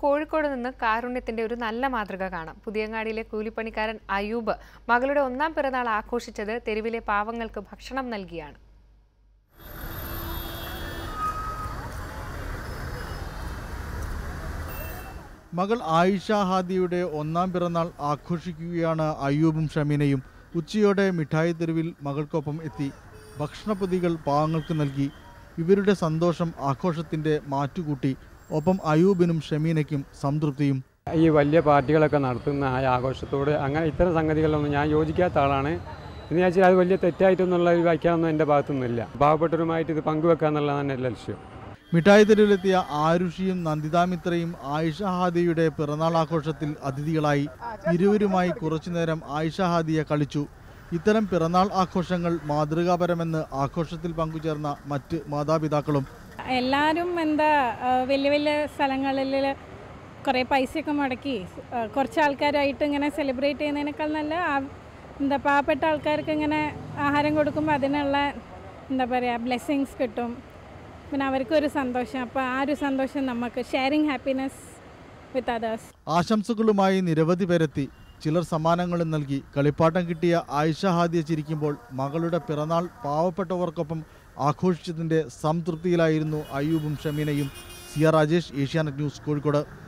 കോഴിക്കോട് നിന്ന് കാരുണ്യത്തിന്റെ ഒരു നല്ല മാതൃക കാണാം പുതിയങ്ങാടിയിലെ കൂലിപ്പണിക്കാരൻ അയൂബ് മകളുടെ ഒന്നാം പിറന്നാൾ ആഘോഷിച്ചത് തെരുവിലെ പാവങ്ങൾക്ക് ഭക്ഷണം നൽകിയാണ് മകൾ ആയിഷ ഹാദിയുടെ ഒന്നാം പിറന്നാൾ ആഘോഷിക്കുകയാണ് അയ്യൂബും ഷമീനയും ഉച്ചയോടെ മിഠായി തെരുവിൽ മകൾക്കൊപ്പം എത്തി ഭക്ഷണപ്പൊതികൾ പാവങ്ങൾക്ക് നൽകി ഇവരുടെ സന്തോഷം ആഘോഷത്തിന്റെ മാറ്റുകൂട്ടി ഒപ്പം അയൂബിനും ഷമീനയ്ക്കും സംതൃപ്തിയും ഈ വലിയ പാർട്ടികളൊക്കെ നടത്തുന്ന ആ ആഘോഷത്തോട് അങ്ങനെ ഇത്തരം സംഗതികളൊന്നും ഞാൻ യോജിക്കാത്ത ആളാണ് എന്ന് വെച്ചാൽ അത് വലിയ തെറ്റായിട്ടൊന്നുള്ള ഒരു വ്യാഖ്യാനമൊന്നും എൻ്റെ ഭാഗത്തുനിന്നില്ല പാവപ്പെട്ടവരുമായിട്ട് ഇത് പങ്കുവെക്കുക എന്നുള്ളതാണ് എൻ്റെ ലക്ഷ്യം മിഠായി തെരുവിലെത്തിയ ആരുഷിയും നന്ദിതാമിത്രയും ആയിഷ ഹാദിയുടെ പിറന്നാൾ ആഘോഷത്തിൽ അതിഥികളായി ഇരുവരുമായി കുറച്ചുനേരം ആയിഷ ഹാദിയെ കളിച്ചു ഇത്തരം പിറന്നാൾ ആഘോഷങ്ങൾ മാതൃകാപരമെന്ന് ആഘോഷത്തിൽ പങ്കുചേർന്ന മറ്റ് മാതാപിതാക്കളും എല്ലാവരും എന്താ ആ, വലിയ വലിയ സ്ഥലങ്ങളിൽ കുറേ പൈസയൊക്കെ മുടക്കി ആ, കുറച്ച് ആൾക്കാരായിട്ട് ഇങ്ങനെ സെലിബ്രേറ്റ് ചെയ്യുന്നതിനേക്കാൾ നല്ല ആ- എന്താ പാവപ്പെട്ട ആൾക്കാർക്ക് ഇങ്ങനെ ആഹാരം കൊടുക്കുമ്പോൾ അതിനുള്ള എന്താ പറയുക ബ്ലെസ്സിങ്സ് കിട്ടും പിന്നെ അവർക്കൊരു സന്തോഷം അപ്പോൾ ആ ഒരു സന്തോഷം നമുക്ക് ഷെയറിങ് ഹാപ്പിനെസ് വിത്ത് അതേഴ്സ് ആശംസകളുമായി നിരവധി പേരെത്തി ചിലർ സമ്മാനങ്ങളും നൽകി കളിപ്പാട്ടം കിട്ടിയ ആയിഷ ഹാദിയ ചിരിക്കുമ്പോൾ മകളുടെ പിറന്നാൾ പാവപ്പെട്ടവർക്കൊപ്പം ആഘോഷിച്ചതിന്റെ സംതൃപ്തിയിലായിരുന്നു അയ്യൂബും ഷമീനയും സിയ രാജേഷ് ഏഷ്യാനെറ്റ് ന്യൂസ് കോഴിക്കോട്